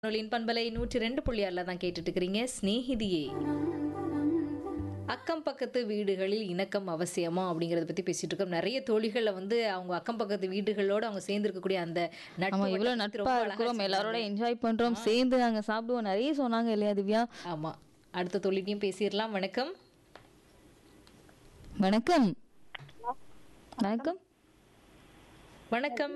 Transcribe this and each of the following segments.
வானொலியின் பண்பலை நூற்றி ரெண்டு புள்ளி ஆறில் தான் கேட்டுட்டு இருக்கிறீங்க ஸ்நேகிதியே அக்கம் பக்கத்து வீடுகளில் இணக்கம் அவசியமா அப்படிங்கறத பத்தி பேசிட்டு இருக்கோம் நிறைய தோழிகள்ல வந்து அவங்க அக்கம் பக்கத்து வீடுகளோட அவங்க சேர்ந்து இருக்கக்கூடிய அந்த நட்பு ஆமா இவ்வளவு வட்டத்தை நட்பா ரொம்ப அழகா இருக்கிறோம் எல்லாரோட சொன்னாங்க. என்ஜாய் பண்றோம் சேர்ந்து நாங்க சாப்பிடுவோம் நிறைய சொன்னாங்க இல்லையா திவ்யா ஆமா அடுத்த தோழிட்டையும் பேசிடலாம் வணக்கம் வணக்கம் வணக்கம் வணக்கம்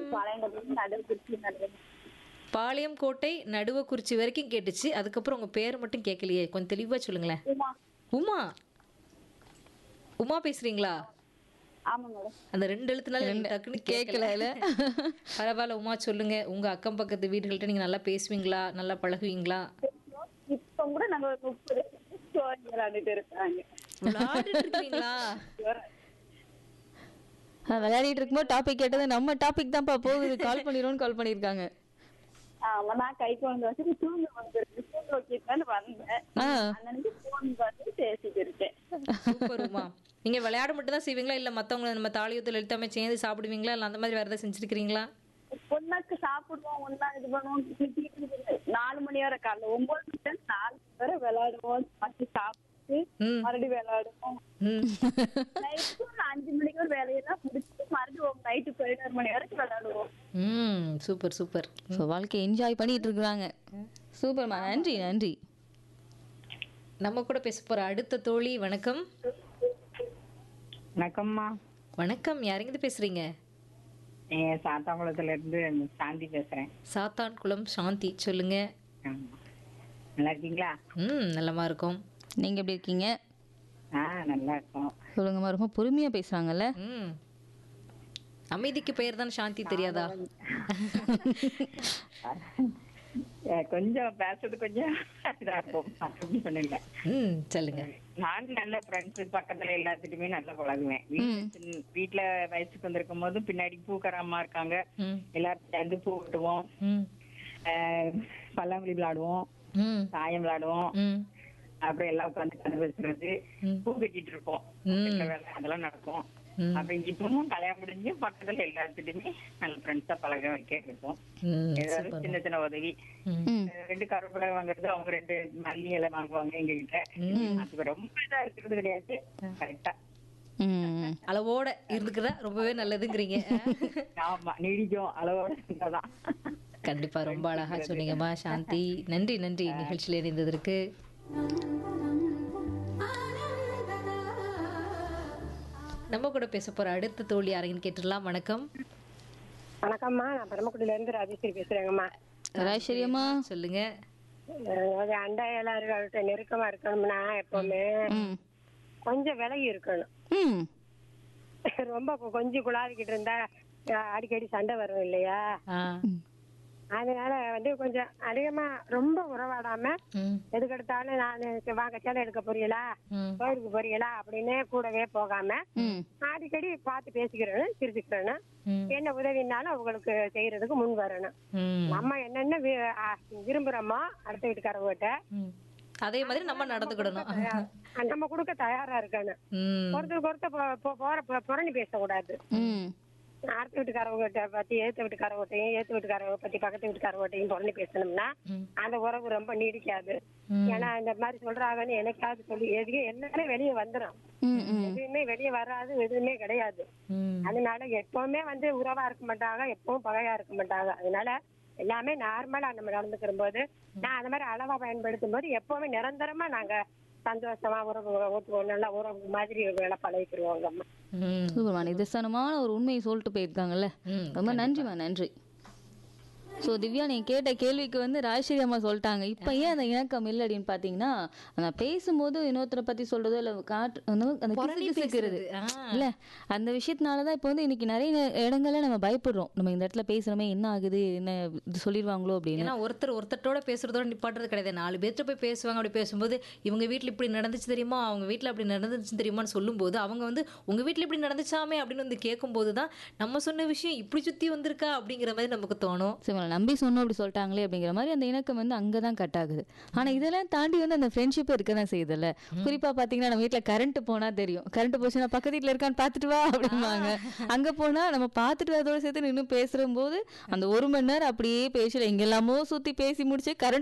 பாளையம் கோட்டை நடுவக்குறிச்சி வரைக்கும் கேட்டுச்சு அதுக்கப்புறம் உங்க பேர் மட்டும் கேட்கலையே கொஞ்சம் தெளிவா சொல்லுங்களேன் உமா உமா பேசுறீங்களா ஆமா மேடம் அந்த ரெண்டு எழுத்துனால எனக்கு டக்குன்னு கேட்கல கேட்கல பரவாயில்ல உமா சொல்லுங்க உங்க அக்கம் பக்கத்து வீடுகள்கிட்ட நீங்க நல்லா பேசுவீங்களா நல்லா பழகுவீங்களா இப்ப கூட நாங்க ஒரு முப்பது ஸ்டோரி விளையாண்டுட்டு இருக்காங்க விளையாடிட்டு இருக்கீங்களா ஆ, விளையாடிட்டு இருக்கும்போது டாபிக் கேட்டது நம்ம டாபிக் தான்ப்பா போகுது கால் பண்ணிடுவோம்னு கால் பண்ணியிருக்காங்க ஆமா நான் கை குழந்தை வச்சு தூங்க வந்துருக்கு தூங்க வைக்கிறதுனால வந்தேன் ஆ அண்ணனுக்கு போன் பார்த்து பேசிட்டு இருக்கேன் சூப்பர் உமா நீங்க விளையாட மட்டும் தான் செய்வீங்களா இல்ல மத்தவங்க நம்ம தாலியத்தில் எழுத்தாம சேர்ந்து சாப்பிடுவீங்களா இல்ல அந்த மாதிரி வேற ஏதாவது செஞ்சிருக்கீங்களா ஒன்னாக்கு சாப்பிடுவோம் ஒன்னா இது பண்ணுவோம் திட்டிட்டு இருக்குது. நாலு மணி வரை காலைல ஒன்பது மணி நேரம் நாலு மணி வரை விளையாடுவோம் மறுபடியும் சாப்பிட்டு ம் மறுபடியும் விளையாடுவோம் ம் நைட்டு ஒரு அஞ்சு மணிக்கு ஒரு வேலையெல்லாம் முடிச்சுட்டு மறுபடியும் நைட்டு பதினோரு மணி வரைக்கும் விளையாடுவோம் ம் சூப்பர் சூப்பர் ஸோ வாழ்க்கையை என்ஜாய் பண்ணிட்டு இருக்கிறாங்க சூப்பர்மா நன்றி நன்றி நம்ம கூட பேச போற அடுத்த தோழி வணக்கம் வணக்கம்மா வணக்கம் யாருங்கிட்ட பேசுறீங்க என் சாத்தாங்குளத்துல இருந்து சாந்தி பேசுறேன் சாத்தான் குளம் சாந்தி சொல்லுங்க ஆமா. நல்லா இருக்கீங்களா ம் நல்லமா இருக்கும் நீங்க எப்படி இருக்கீங்க ஆ நல்லா இருக்கோம் சொல்லுங்கம்மா ரொம்ப பொறுமையா பேசுறாங்கல்ல ம் அமைதிக்கு பெயர் தான் சாந்தி தெரியாதா ஏ, கொஞ்சம் பேசுறது கொஞ்சம் இதா இருக்கும் அப்படி சொன்னீங்க ம் சொல்லுங்க நானும் நல்ல ஃப்ரெண்ட்ஸ் பக்கத்துல எல்லாத்துட்டுமே நல்லா பழகுவேன் வீட்டுல சின்ன- வீட்டுல வயசுக்கு வந்திருக்கும் போது பின்னாடி பூக்காரம்மா இருக்காங்க ம் எல்லாரும் சேர்ந்து பூ விட்டுவோம் ம் பல்லாங்குழி விளையாடுவோம் ம் சாயம் விளையாடுவோம் ம் அப்புறம் எல்லாம் உட்காந்து கதை பேசுறது ம். பூ கட்டிட்டு இருப்போம் ம். வீட்டுல வேலை அதெல்லாம் நடக்கும் ம். அப்ப இப்பவும் கல்யாணம் முடிஞ்சு பக்கத்துல எல்லாத்துட்டுமே நல்ல ஃப்ரெண்ட்ஸா பழக வைக்க இருப்போம் ம் ஏதாவது சூப்பர் சின்ன சின்ன உதவி ம் ம் அஹ் ரெண்டு கருவேப்பிலை வாங்குறது அவங்க ரெண்டு மல்லி இலை வாங்குவாங்க எங்க கிட்ட அது ரொம்ப இதா இருக்கிறது கிடையாது கரெக்டா ம் அளவோட இருந்துக்கிறதா ரொம்பவே நல்லதுங்கிறீங்க ஆமா நீடிக்கும் அளவோட இருந்தாதான் கண்டிப்பா ரொம்ப அழகா சொன்னீங்கம்மா சாந்தி நன்றி நன்றி நிகழ்ச்சியில் இணைந்ததற்கு நம்ம கூட பேச போற அடுத்த தோழி யாரையும் கேட்டுடலாம் வணக்கம் வணக்கம்மா நான் பரமக்குடியில இருந்து ராஜேஸ்வரி பேசுறேங்கம்மா ராஜேஸ்வரியம்மா சொல்லுங்க அதாவது அண்டை எல்லாருக்கிட்ட நெருக்கமா இருக்கணும்னா எப்பவுமே ம் கொஞ்சம் விலகி இருக்கணும் ம் ரொம்ப கொ- கொஞ்சம் குழாவிக்கிட்டு இருந்தா அஹ், அடிக்கடி சண்டை வரும் இல்லையா ஆ அதனால வந்து கொஞ்சம் அதிகமா ரொம்ப உறவாடாம ம் எதுக்கெடுத்தாலும் நான் வாங்க சேலை எடுக்க போறீங்களா ம் கோயிலுக்கு போறீங்களா அப்படின்னு கூடவே போகாம ம் அடிக்கடி பார்த்து பேசிக்கிறேன்னு சிரிச்சுக்கிறேன்னு ம் என்ன உதவினாலும் அவங்களுக்கு செய்யறதுக்கு முன் வரணும் ம் நம்ம என்னென்ன வி- அ, விரும்புறோமோ அடுத்த வீட்டுக்காரவங்கிட்ட ம். அதே மாதிரி நம்ம நடந்துக்கிடணும் அஹ் நம்ம கொடுக்க தயாரா இருக்கணும் ம் ஒருத்தருக்கு ஒருத்தர் போ- போ- போற போ- புரணி பேசக்கூடாது ம் அடுத்த வீட்டுக்காரவங்க பத்தி ஏத்த வீட்டுக்காரவட்டையும் ஏத்த வீட்டுக்காரவங்க பத்தி பக்கத்து வீட்டுக்காரவட்டையும் புரணி பேசணும்னா ம். அந்த உறவு ரொம்ப நீடிக்காது ம். ஏன்னா இந்த மாதிரி சொல்றாங்கன்னு எனக்காவது சொல்லி எதுவும் எல்லாமே வெளியே வந்துடும் ம் ம் எதுவுமே வெளியே வராது எதுவுமே கிடையாது ம் அதனால எப்பவுமே வந்து உறவா இருக்க மாட்டாங்க எப்பவும் பகையா இருக்க மாட்டாங்க அதனால எல்லாமே நார்மலா நம்ம நடந்துக்கிற போது நான் அந்த மாதிரி அளவா பயன்படுத்தும் போது எப்பவுமே நிரந்தரமா நாங்க சந்தோஷமா உறவு ஊட்டுவோம் நல்லா உறவு மாதிரி வேலை பழகிக்கிருவோங்க அம்மா ம் சூப்பர்மா நிதர்சனமான ஒரு உண்மையை சொல்லிட்டு போயிருக்காங்கல்ல ம் ரொம்ப நன்றிம்மா நன்றி ஸோ திவ்யா நீ கேட்ட கேள்விக்கு வந்து ராஜஸ்ரீ அம்மா சொல்லிட்டாங்க இப்போ ஏன் அந்த இணக்கம் இல்லை அப்படின்னு பார்த்தீங்கன்னா நான் பேசும்போது இன்னொருத்தரை பற்றி சொல்றதோ இல்லை காட்டு அந்த அந்த புரணி கிசுகிசுக்கிறது பேசுறது. ஆ. இல்ல அந்த விஷயத்தினால தான் இப்போ வந்து இன்னைக்கு நிறைய நே- இடங்கள்ல நம்ம பயப்படுறோம் நம்ம இந்த இடத்துல பேசுறோமே என்ன ஆகுது என்ன இது சொல்லிடுவாங்களோ அப்படின்னு ஏன்னா ஒருத்தர் ஒருத்தரோட பேசுறதோட நிப்பாட்டுறது கிடையாது நாலு பேர்கிட்ட போய் பேசுவாங்க அப்படி பேசும்போது இவங்க வீட்ல இப்படி நடந்துச்சு தெரியுமா அவங்க வீட்ல அப்படி நடந்துச்சு தெரியுமான்னு சொல்லும்போது அவங்க வந்து உங்க வீட்ல இப்படி நடந்துச்சாமே அப்படின்னு வந்து கேட்கும்போது தான் நம்ம சொன்ன விஷயம் இப்படி சுத்தி வந்திருக்கா அப்படிங்கிற மாதிரி நமக்கு தோணும் சரி நம்மளை நம்பி சொன்னோம் அப்படி சொல்லிட்டாங்களே அப்படிங்கிற மாதிரி அந்த இணக்கம் வந்து அங்கே தான் கட் ஆகுது ஆனால் இதெல்லாம் தாண்டி வந்து அந்த ஃப்ரெண்ட்ஷிப் இருக்க தான் செய்யுதுல்ல குறிப்பாக பார்த்தீங்கன்னா நம்ம வீட்டில் கரண்ட் போனால் தெரியும் கரண்ட் போச்சுன்னா பக்கத்து வீட்டில் இருக்கான்னு பார்த்துட்டு வா அப்படிம்பாங்க அங்கே போனால் நம்ம பார்த்துட்டு அதோட சேர்த்து நின்று பேசும்போது அந்த ஒரு மணி நேரம் அப்படியே பேசல எங்கெல்லாமோ சுற்றி பேசி முடிச்சு கரண்ட்